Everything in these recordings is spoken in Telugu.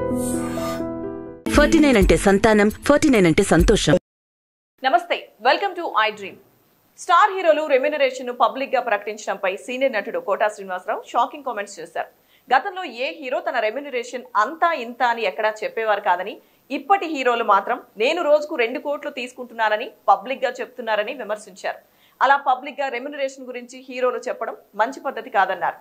ఫార్టీ నైన్ అంటే సంతానం ఫార్టీ నైన్ అంటే సంతోషం నమస్తే welcome to I Dream star హీరోలు రెమ్యునరేషన్ ను పబ్లిక్ గా ప్రకటించడంపై సీనియర్ నటుడు కోటా శ్రీనివాసరావు షాకింగ్ కామెంట్స్ చేశారు గతంలో ఏ హీరో తన రెమ్యునరేషన్ అంతా ఇంత అని ఎక్కడా చెప్పేవారు కాదని ఇప్పటి హీరోలు మాత్రం నేను రోజుకు రెండు కోట్లు తీసుకుంటున్నానని పబ్లిక్ గా చెప్తున్నారని విమర్శించారు అలా పబ్లిక్ గా రెమ్యునరేషన్ గురించి హీరోలు చెప్పడం మంచి పద్ధతి కాదన్నారు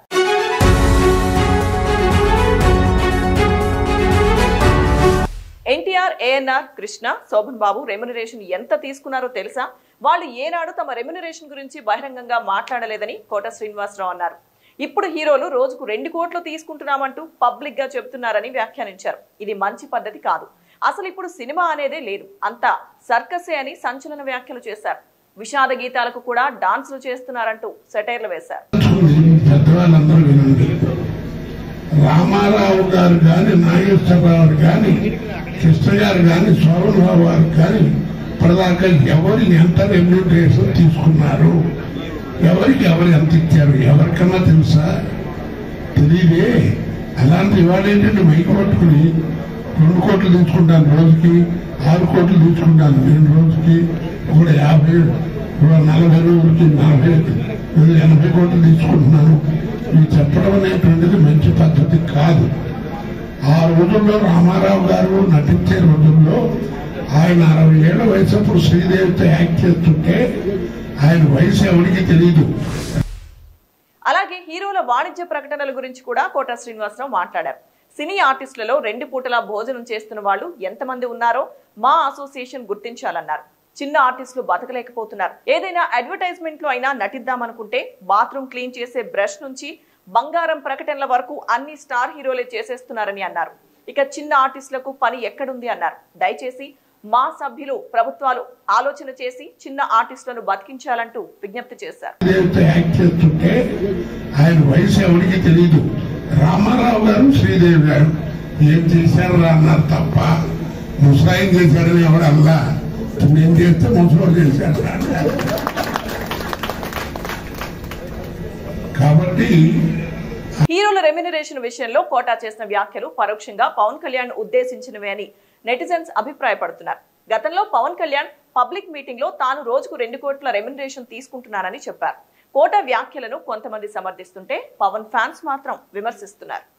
ఎన్టీఆర్ ఏఎన్ఆర్ కృష్ణ శోభన్ బాబు రెమ్యునరేషన్ ఎంత తీసుకున్నారో తెలుసా వాళ్ళు ఏనాడు తమ రెమ్యునరేషన్ గురించి బహిరంగంగా మాట్లాడలేదని కోట శ్రీనివాసరావు అన్నారు ఇప్పుడు హీరోలు రోజుకు రెండు కోట్లు తీసుకుంటున్నామంటూ పబ్లిక్ గా చెబుతున్నారని వ్యాఖ్యానించారు ఇది మంచి పద్ధతి కాదు అసలు ఇప్పుడు సినిమా అనేదే లేదు అంతా సర్కసే అని సంచలన వ్యాఖ్యలు చేశారు విషాద గీతాలకు కూడా డాన్సులు చేస్తున్నారంటూ సెటైర్లు వేశారు పెద్దవాళ్ళందరూ వినండి రామారావు గారు కానీ నాగేశ్వరరావు కానీ కృష్ణ గారు కానీ శోభన్ బాబు గారు కానీ ఇప్పటిదాకా ఎవరు ఎంత రెమ్యూనరేషన్ తీసుకున్నారు ఎవరికి ఎవరు ఎంత ఇచ్చారు ఎవరికన్నా తెలుసా తెలియదే అలాంటి ఇవాళ ఏంటంటే మైకి పట్టుకుని రెండు కోట్లు తీసుకుంటాను రోజుకి ఆరు కోట్లు తీసుకుంటాను నేను రోజుకి ఒక యాభై ఒక నలభై రోజులకి నలభై లేదా ఎనభై కోట్లు తీసుకుంటున్నాను ఇవి చెప్పడం అనేటువంటిది మంచి పద్ధతి కాదు ఆ రోజుల్లో రామారావు గారు నటించే రోజుల్లో ఆయన అరవై ఏళ్ల వయసప్పుడు శ్రీదేవితో యాక్ట్ చేస్తుంటే ఆయన వయసు ఎవరికి తెలియదు అలాగే హీరోల వాణిజ్య ప్రకటనల గురించి కూడా కోట శ్రీనివాసరావు మాట్లాడారు సినీ ఆర్టిస్టులలో రెండు పూటలా భోజనం చేస్తున్న వాళ్ళు ఎంతమంది ఉన్నారో మా అసోసియేషన్ గుర్తించాలన్నారు చిన్న ఆర్టిస్టులు బతకలేకపోతున్నారు ఏదైనా అడ్వర్టైజ్మెంట్ లో అయినా నటిద్దామనుకుంటే బాత్రూమ్ క్లీన్ చేసే బ్రష్ నుంచి బంగారం ప్రకటనల వరకు అన్ని స్టార్ హీరోలే చేసేస్తున్నారని అన్నారు ఇక చిన్న ఆర్టిస్టులకు పని ఎక్కడుంది అన్నారు దయచేసి మా సభ్యులు ప్రభుత్వాలు ఆలోచన చేసి చిన్న ఆర్టిస్టులను బతికించాలంటూ విజ్ఞప్తి చేశారు శ్రీదేవితో యాక్ట్ చేస్తుంటే ఆయన వయసు ఎవరికి తెలియదు రామారావు గారు శ్రీదేవి గారు ఏం చేశారు అన్నారు తప్ప ముసాయిం చేశారని ఎవరు అల్లా నేను చేస్తే ముసలో చేశారు అన్నారు. కాబట్టి హీరోల రెమ్యునరేషన్ విషయంలో కోటా చేసిన వ్యాఖ్యలు పరోక్షంగా పవన్ కళ్యాణ్ ఉద్దేశించినవే అని నెటిజన్స్ అభిప్రాయపడుతున్నారు గతంలో పవన్ కళ్యాణ్ పబ్లిక్ మీటింగ్ లో తాను రోజుకు రెండు కోట్ల రెమ్యునరేషన్ తీసుకుంటున్నానని చెప్పారు కోట వ్యాఖ్యలను కొంతమంది సమర్థిస్తుంటే పవన్ ఫ్యాన్స్ మాత్రం విమర్శిస్తున్నారు